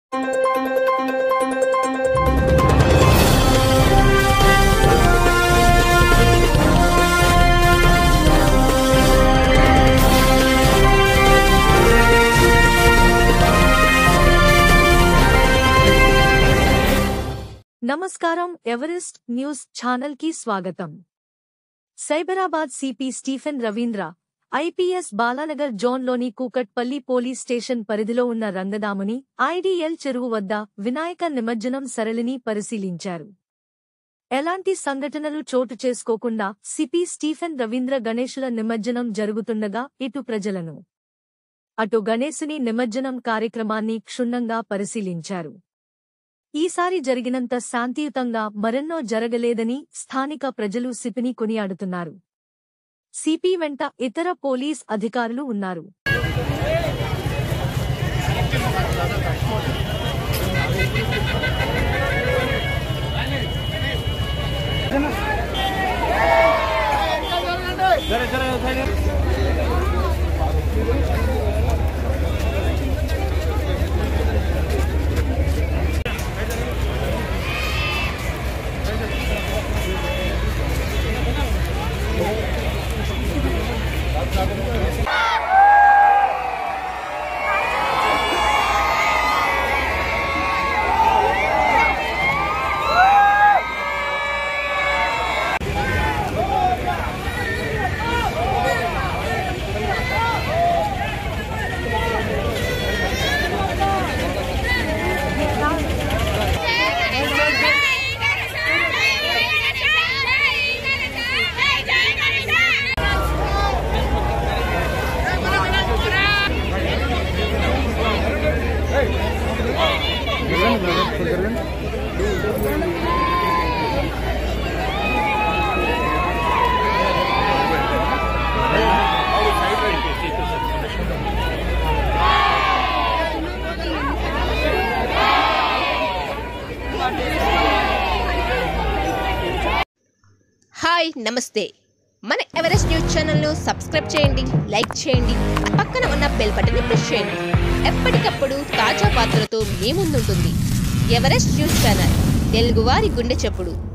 నమస్కారం Everest news channel కి స్వాగతం సైబరాబాద్ సిపి స్టీఫెన్ రవీంద్ర ఐపీఎస్ బాలానగర్ జోన్లోని కూకట్పల్లి పోలీస్ స్టేషన్ పరిధిలో ఉన్న రంగదాముని ఐడిఎల్ చెరువు వద్ద వినాయక నిమజ్జనం సరళిని పరిశీలించారు ఎలాంటి సంఘటనలు చోటు చేసుకోకుండా సిపి స్టీఫెన్ రవీంద్ర గణేశుల నిమజ్జనం జరుగుతుండగా ఇటు ప్రజలను అటు గణేశుని నిమజ్జనం కార్యక్రమాన్ని క్షుణ్ణంగా పరిశీలించారు ఈసారి జరిగినంత శాంతియుతంగా మరెన్నో జరగలేదని స్థానిక ప్రజలు సిపిని కొనియాడుతున్నారు సిపి వెంట ఇతర పోలీస్ అధికారులు ఉన్నారు హాయ్ నమస్తే మన ఎవరెస్ట్ న్యూస్ ఛానల్ను సబ్స్క్రైబ్ చేయండి లైక్ చేయండి పక్కన ఉన్న బెల్ బటన్ని ప్రెస్ చేయండి ఎప్పటికప్పుడు తాజా వార్తలతో మీ ముందుంటుంది ఎవరెస్ట్ న్యూస్ ఛానల్ తెలుగువారి గుండె చప్పుడు